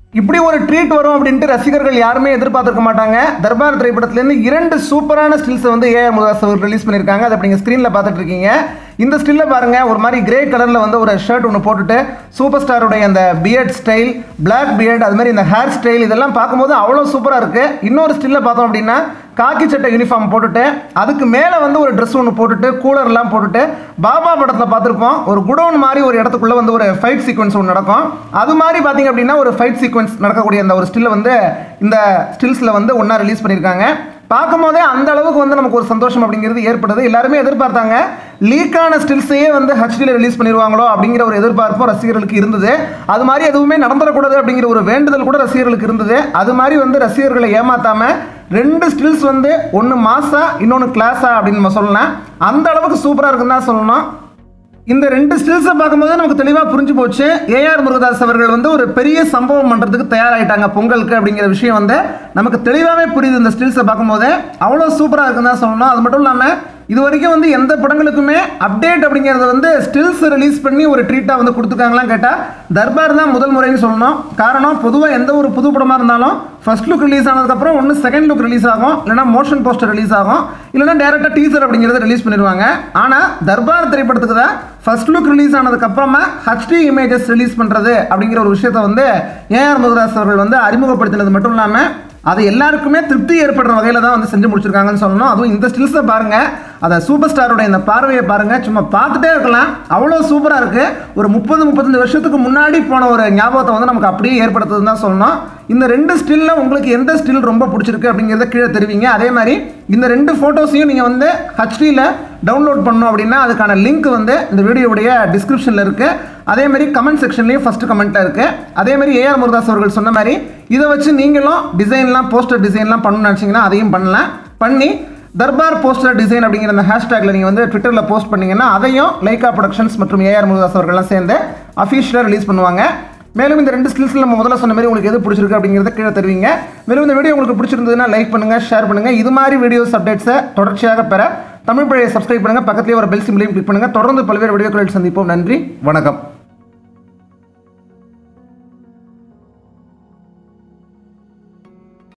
இப்படி ஒரு ட்ரீட் வரும் அப்படின்ட்டு ரசிகர்கள் யாருமே எதிர்பார்த்திருக்க மாட்டாங்க தர்பார் திரைப்படத்துலேருந்து இரண்டு சூப்பரான ஸ்டில்ஸை வந்து ஏஆர் முருகாஸ் அவர் ரிலீஸ் பண்ணியிருக்காங்க அதை நீங்கள் ஸ்க்ரீனில் பார்த்துட்டு இருக்கீங்க இந்த ஸ்டில்ல பாருங்க ஒரு மாதிரி கிரே கலரில் வந்து ஒரு ஷர்ட் ஒன்று போட்டுட்டு சூப்பர் ஸ்டாருடைய அந்த பியர்ட் ஸ்டைல் பிளாக் பியர்ட் அது மாதிரி இந்த ஹேர் ஸ்டைல் இதெல்லாம் பார்க்கும்போது அவ்வளோ சூப்பராக இருக்குது இன்னொரு ஸ்டில்ல பார்த்தோம் அப்படின்னா காக்கி சட்டை யூனிஃபார்ம் போட்டுட்டு அதுக்கு மேலே வந்து ஒரு ட்ரெஸ் ஒன்று போட்டுட்டு கூலர்லாம் போட்டுட்டு பாபா படத்தில் பார்த்துருப்போம் ஒரு குடோன் மாதிரி ஒரு இடத்துக்குள்ளே வந்து ஒரு ஃபைட் சீக்வன்ஸ் ஒன்று நடக்கும் அது மாதிரி பார்த்தீங்க அப்படின்னா ஒரு ஃபைட் சீக்வன்ஸ் நடக்கக்கூடிய அந்த ஒரு ஸ்டில்லை வந்து இந்த ஸ்டில்ஸில் வந்து ஒன்றா ரிலீஸ் பண்ணியிருக்காங்க பார்க்கும்போதே அந்த அளவுக்கு வந்து நமக்கு ஒரு சந்தோஷம் அப்படிங்கிறது ஏற்படுது எல்லாருமே எதிர்பார்த்தாங்க லீக்கான ஸ்டில்ஸையே வந்து ஹெச்டியில் ரிலீஸ் பண்ணிடுவாங்களோ அப்படிங்கிற ஒரு எதிர்பார்ப்பும் ரசிகர்களுக்கு இருந்தது அது மாதிரி எதுவுமே நடந்துடக்கூடாது அப்படிங்கிற ஒரு வேண்டுதல் கூட ரசிகர்களுக்கு இருந்தது அது மாதிரி வந்து ரசிகர்களை ஏமாத்தாம ரெண்டு ஸ்டில்ஸ் வந்து ஒன்று மாசா இன்னொன்று கிளாஸா அப்படின்னு நம்ம சொல்லலாம் அந்த அளவுக்கு சூப்பராக இருக்குன்னு தான் சொல்லணும் இந்த ரெண்டு ஸ்டில்ஸை பார்க்கும்போது நமக்கு தெளிவாக புரிஞ்சு போச்சு ஏஆர் முருகதாஸ் அவர்கள் வந்து ஒரு பெரிய சம்பவம் பண்ணுறதுக்கு தயாராகிட்டாங்க பொங்கலுக்கு அப்படிங்கிற விஷயம் வந்து நமக்கு தெளிவாகவே புரியுது இந்த ஸ்டில்ஸை பார்க்கும்போது அவ்வளோ சூப்பராக இருக்குன்னு தான் சொல்லணும் அது மட்டும் இல்லாமல் இது வரைக்கும் வந்து எந்த படங்களுக்குமே அப்டேட் அப்படிங்கிறத வந்து ஸ்டில்ஸ் ரிலீஸ் பண்ணி ஒரு ட்ரீட்டாக வந்து கொடுத்துருக்காங்களான்னு கேட்டால் தர்பார் தான் முதல் முறைன்னு சொல்லணும் காரணம் பொதுவாக எந்த ஒரு புது படமாக இருந்தாலும் ஃபர்ஸ்ட் லுக் ரிலீஸ் ஆனதுக்கப்புறம் ஒன்று செகண்ட் லுக் ரிலீஸ் ஆகும் இல்லைனா மோஷன் போஸ்டர் ரிலீஸ் ஆகும் இல்லைனா டேரெக்டாக டீசர் அப்படிங்கிறத ரிலீஸ் பண்ணிடுவாங்க ஆனால் தர்பார் திரைப்படத்துக்கு தான் ஃபர்ஸ்ட் லுக் ரிலீஸ் ஆனதுக்கப்புறமா ஹச்டி இமேஜஸ் ரிலீஸ் பண்ணுறது அப்படிங்கிற ஒரு விஷயத்தை வந்து ஏஆர் முருகதாஸ் அவர்கள் வந்து அறிமுகப்படுத்தினது மட்டும் இல்லாமல் அது எல்லாருக்குமே திருப்தி ஏற்படுற வகையில் தான் வந்து செஞ்சு முடிச்சிருக்காங்கன்னு சொல்லணும் அதுவும் இந்த ஸ்டில்ஸை பாருங்கள் அதை சூப்பர் ஸ்டாரோட இந்த பார்வையை பாருங்கள் சும்மா பார்த்துட்டே இருக்கலாம் அவ்வளோ சூப்பராக இருக்குது ஒரு முப்பது முப்பத்தஞ்சு வருஷத்துக்கு முன்னாடி போன ஒரு ஞாபகத்தை வந்து நமக்கு அப்படியே ஏற்படுத்துதுன்னு தான் சொல்லணும் இந்த ரெண்டு ஸ்டில்ல உங்களுக்கு எந்த ஸ்டில் ரொம்ப பிடிச்சிருக்கு அப்படிங்கிறத கீழே தெரிவிங்க அதே மாதிரி இந்த ரெண்டு ஃபோட்டோஸையும் நீங்கள் வந்து ஹச்டியில் டவுன்லோட் பண்ணணும் அப்படின்னா அதுக்கான லிங்க் வந்து இந்த வீடியோவுடைய டிஸ்கிரிப்ஷனில் இருக்குது அதே மாதிரி கமெண்ட் செக்ஷன்லேயும் ஃபஸ்ட்டு கமெண்ட்டில் இருக்குது அதே மாதிரி ஏஆர் முருதாஸ் அவர்கள் சொன்ன மாதிரி இதை வச்சு நீங்களும் டிசைன்லாம் போஸ்டர் டிசைன்லாம் பண்ணணும்னு நினச்சிங்கன்னா அதையும் பண்ணலாம் பண்ணி தர்பார் போஸ்டர் டிசைன் அப்படிங்கிற அந்த ஹேஷ்டேக்கில் நீங்கள் வந்து ட்விட்டரில் போஸ்ட் பண்ணீங்கன்னா அதையும் லைகா ப்ரொடக்ஷன்ஸ் மற்றும் ஏஆர் முருதாஸ் அவர்கள்லாம் சேர்ந்து அஃபீஷியலாக ரிலீஸ் பண்ணுவாங்க மேலும் இந்த ரெண்டு ஸ்கில்ஸில் நம்ம முதல்ல சொன்ன மாதிரி உங்களுக்கு எது பிடிச்சிருக்கு அப்படிங்கிறத கீழே தருவீங்க மேலும் இந்த வீடியோ உங்களுக்கு பிடிச்சிருந்ததுன்னா லைக் பண்ணுங்கள் ஷேர் பண்ணுங்கள் இது மாதிரி வீடியோஸ் அப்டேட்ஸை தொடர்ச்சியாக பெற தமிழ் பழைய சப்ஸ்கிரைப் பண்ணுங்கள் பக்கத்துலேயே ஒரு பெல் சிம்லையும் கிளிக் பண்ணுங்கள் தொடர்ந்து பல்வேறு வீடியோக்களில் சந்திப்போம் நன்றி வணக்கம்